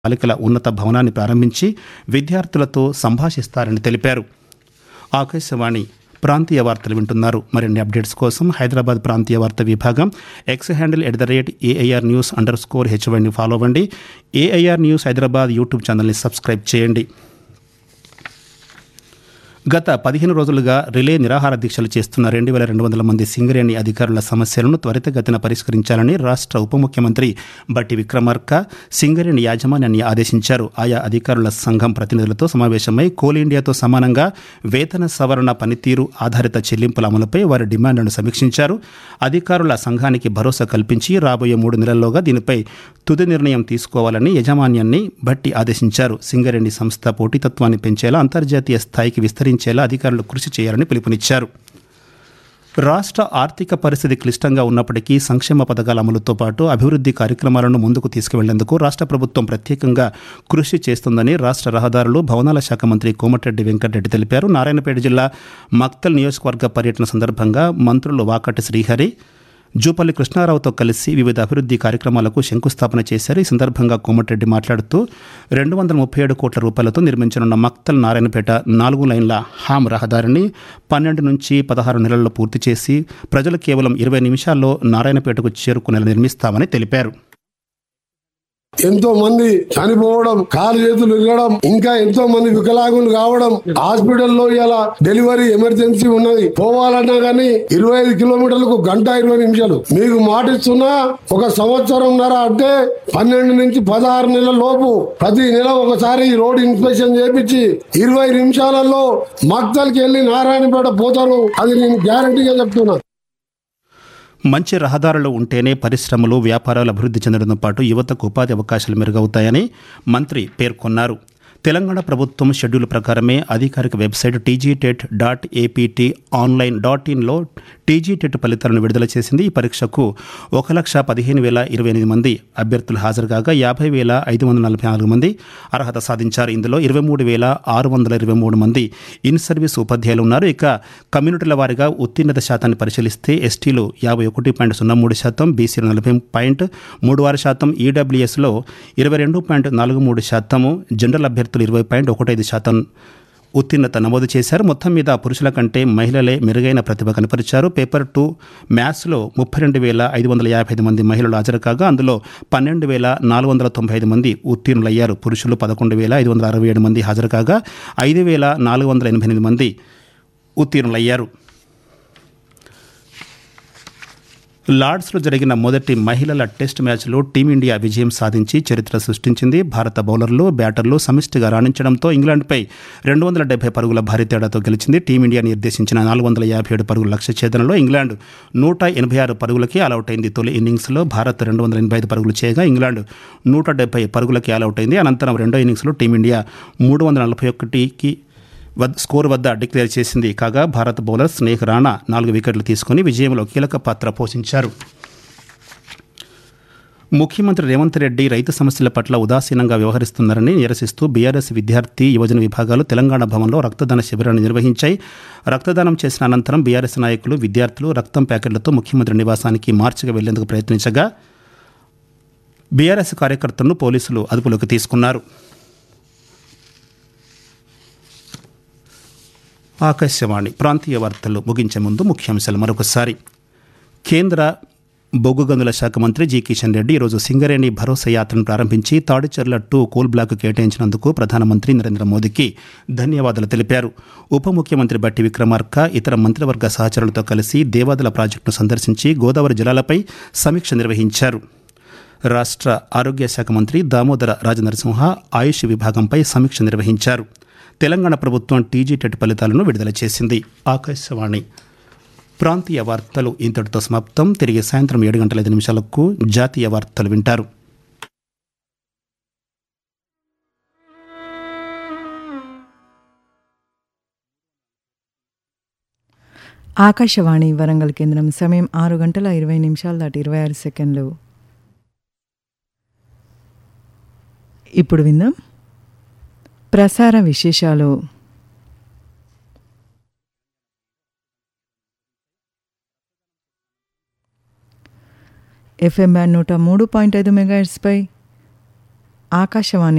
బాలికల ఉన్నత భవనాన్ని ప్రారంభించి విద్యార్థులతో సంభాషిస్తారని తెలిపారు ఆకాశవాణి ప్రాంతీయ వార్తలు వింటున్నారు మరిన్ని అప్డేట్స్ కోసం హైదరాబాద్ ప్రాంతీయ వార్త విభాగం X handle at the rate AIR news underscore హెచ్వైని ఫాలో అవ్వండి ఏఐఆర్ న్యూస్ హైదరాబాద్ యూట్యూబ్ ఛానల్ని సబ్స్క్రైబ్ చేయండి గత పదిహేను రోజులుగా రిలే నిరాహార దీక్షలు చేస్తున్న రెండు వేల రెండు వందల మంది సింగరేణి అధికారుల సమస్యలను త్వరితగతిన పరిష్కరించాలని రాష్ట్ర ఉప ముఖ్యమంత్రి బట్టి విక్రమార్క సింగరేణి యాజమాన్యాన్ని ఆదేశించారు ఆయా అధికారుల సంఘం ప్రతినిధులతో సమావేశమై కోల్ ఇండియాతో సమానంగా వేతన సవరణ పనితీరు ఆధారిత చెల్లింపుల అమలుపై వారి డిమాండ్లను సమీక్షించారు అధికారుల సంఘానికి భరోసా కల్పించి రాబోయే మూడు నెలల్లోగా దీనిపై తుది నిర్ణయం తీసుకోవాలని యజమాన్యాన్ని బట్టి ఆదేశించారు సింగరేణి సంస్థ పోటీతత్వాన్ని పెంచేలా అంతర్జాతీయ స్థాయికి విస్తరించేలా అధికారులు కృషి చేయాలని పిలుపునిచ్చారు రాష్ట్ర ఆర్థిక పరిస్థితి క్లిష్టంగా ఉన్నప్పటికీ సంక్షేమ పథకాల అమలుతో పాటు అభివృద్ధి కార్యక్రమాలను ముందుకు తీసుకువెళ్లేందుకు రాష్ట్ర ప్రభుత్వం ప్రత్యేకంగా కృషి చేస్తుందని రాష్ట్ర రహదారులు భవనాల శాఖ మంత్రి కోమటిరెడ్డి వెంకటరెడ్డి తెలిపారు నారాయణపేట జిల్లా మక్తల్ నియోజకవర్గ పర్యటన సందర్భంగా మంత్రులు వాకటి శ్రీహరి జూపల్లి కృష్ణారావుతో కలిసి వివిధ అభివృద్ధి కార్యక్రమాలకు శంకుస్థాపన చేశారు ఈ సందర్భంగా కోమటిరెడ్డి మాట్లాడుతూ రెండు వందల ముప్పై ఏడు కోట్ల రూపాయలతో నిర్మించనున్న మక్తల్ నారాయణపేట నాలుగు లైన్ల హామ్ రహదారిని పన్నెండు నుంచి పదహారు నెలల్లో పూర్తి చేసి ప్రజలు కేవలం ఇరవై నిమిషాల్లో నారాయణపేటకు చేరుకునేలా నిర్మిస్తామని తెలిపారు ఎంతో మంది చనిపోవడం కాలు చేతులు ఇరగడం ఇంకా ఎంతో మంది వికలాంగులు కావడం హాస్పిటల్లో ఇలా డెలివరీ ఎమర్జెన్సీ ఉన్నది పోవాలన్నా గానీ ఇరవై ఐదు కిలోమీటర్లకు గంట ఇరవై నిమిషాలు మీకు మాటిస్తున్నా ఒక సంవత్సరంన్నర అంటే పన్నెండు నుంచి పదహారు నెలల లోపు ప్రతి నెల ఒకసారి ఈ రోడ్ ఇన్స్పెక్షన్ చేపించి ఇరవై నిమిషాలలో మక్తల్కి వెళ్లి నారాయణపేట పోతారు అది నేను గ్యారంటీగా చెప్తున్నా మంచి రహదారులు ఉంటేనే పరిశ్రమలు వ్యాపారాలు అభివృద్ధి చెందడంతో పాటు యువతకు ఉపాధి అవకాశాలు మెరుగవుతాయని మంత్రి పేర్కొన్నారు తెలంగాణ ప్రభుత్వం షెడ్యూల్ ప్రకారమే అధికారిక website TG TET dot APT online dot ఇన్లో టీజీ టెట్ ఫలితాలను విడుదల చేసింది ఈ పరీక్షకు ఒక లక్ష పదిహేను వేల ఇరవై ఎనిమిది మంది అభ్యర్థులు హాజరు కాగా యాభై వేల ఐదు వందల నలభై నాలుగు మంది అర్హత సాధించారు ఇందులో ఇరవై మూడు వేల ఆరు వందల ఇరవై మూడు మంది ఇన్ సర్వీస్ ఉపాధ్యాయులు ఉన్నారు ఇక కమ్యూనిటీల వారీగా ఉత్తీర్ణత శాతాన్ని పరిశీలిస్తే ఎస్టీలు యాభై ఒకటి పాయింట్ సున్నా మూడు శాతం బీసీలు నలభై పాయింట్ మూడు ఆరు శాతం ఈడబ్ల్యూఎస్లో ఇరవై రెండు పాయింట్ నాలుగు మూడు శాతము జనరల్ అభ్యర్థులు ఇరవై పాయింట్ ఒకటి ఐదు శాతం ఉత్తీర్ణత నమోదు చేశారు మొత్తం మీద పురుషుల కంటే మహిళలే మెరుగైన ప్రతిభ కనపరిచారు పేపర్ టూ మ్యాథ్స్లో ముప్పై రెండు వేల ఐదు వందల యాభై ఐదు మంది మహిళలు హాజరు కాగా అందులో పన్నెండు వేల నాలుగు వందల తొంభై ఐదు మంది ఉత్తీర్ణులయ్యారు పురుషులు పదకొండు వేల ఐదు వందల అరవై ఏడు మంది హాజరు కాగా ఐదు వేల నాలుగు వందల ఎనభై ఎనిమిది మంది ఉత్తీర్ణులయ్యారు లార్డ్స్లో జరిగిన మొదటి మహిళల టెస్ట్ మ్యాచ్లో టీమిండియా విజయం సాధించి చరిత్ర సృష్టించింది భారత బౌలర్లు బ్యాటర్లు సమిష్టిగా రాణించడంతో ఇంగ్లాండ్పై రెండు వందల డెబ్బై పరుగుల భారీ తేడాతో గెలిచింది టీమిండియా నిర్దేశించిన నాలుగు వందల యాభై ఏడు పరుగుల లక్ష్య ఛేదనలో ఇంగ్లాండ్ నూట ఎనభై ఆరు పరుగులకి ఆల్అవుట్ అయింది తొలి ఇన్నింగ్స్లో భారత్ రెండు వందల ఎనభై ఐదు పరుగులు చేయగా ఇంగ్లాండ్ నూట డెబ్బై పరుగులకి ఆల్అవుట్ అయింది అనంతరం రెండో ఇన్నింగ్స్లో టీమిండియా మూడు వందల నలభై ఒకటికి వద్ స్కోర్ వద్ద డిక్లేర్ చేసింది కాగా భారత బౌలర్ స్నేహ్ రాణా నాలుగు వికెట్లు తీసుకుని విజయంలో కీలక పాత్ర పోషించారు ముఖ్యమంత్రి రేవంత్ రెడ్డి రైతు సమస్యల పట్ల ఉదాసీనంగా వ్యవహరిస్తున్నారని నిరసిస్తూ బీఆర్ఎస్ విద్యార్థి యువజన విభాగాలు తెలంగాణ భవన్లో రక్తదాన శిబిరాన్ని నిర్వహించాయి రక్తదానం చేసిన అనంతరం బీఆర్ఎస్ నాయకులు విద్యార్థులు రక్తం ప్యాకెట్లతో ముఖ్యమంత్రి నివాసానికి మార్చిగా వెళ్లేందుకు ప్రయత్నించగా బీఆర్ఎస్ కార్యకర్తలను పోలీసులు అదుపులోకి తీసుకున్నారు ఆకాశవాణి ప్రాంతీయ వార్తలు ముగించే ముందు ముఖ్యాంశాలు మరొకసారి కేంద్ర బొగ్గు గనుల శాఖ మంత్రి జి కిషన్ రెడ్డి ఈరోజు సింగరేణి భరోసా యాత్రను ప్రారంభించి తాడిచెర్ల టూ కోల్ బ్లాక్ కేటాయించినందుకు ప్రధానమంత్రి నరేంద్ర మోదీకి ధన్యవాదాలు తెలిపారు ఉప ముఖ్యమంత్రి బట్టి విక్రమార్క ఇతర మంత్రివర్గ సహచరులతో కలిసి దేవాదుల ప్రాజెక్టును సందర్శించి గోదావరి జలాలపై సమీక్ష నిర్వహించారు రాష్ట్ర ఆరోగ్య శాఖ మంత్రి దామోదర రాజనరసింహ ఆయుష్ విభాగంపై సమీక్ష నిర్వహించారు తెలంగాణ ప్రభుత్వం టీజీ టెట్ ఫలితాలను విడుదల చేసింది ఆకాశవాణి ప్రాంతీయ వార్తలు ఇంతటితో సమాప్తం తిరిగి సాయంత్రం ఏడు గంటల ఐదు నిమిషాలకు జాతీయ వార్తలు వింటారు ఆకాశవాణి వరంగల్ కేంద్రం సమయం ఆరు గంటల ఇరవై నిమిషాలు దాటి ఇరవై ఆరు సెకండ్లు ఇప్పుడు విందాం ప్రసార విశేషాలు ఎఫ్ఎం బ్యాండ్ నూట మూడు పాయింట్ ఐదు మెగాహెట్స్పై ఆకాశవాణి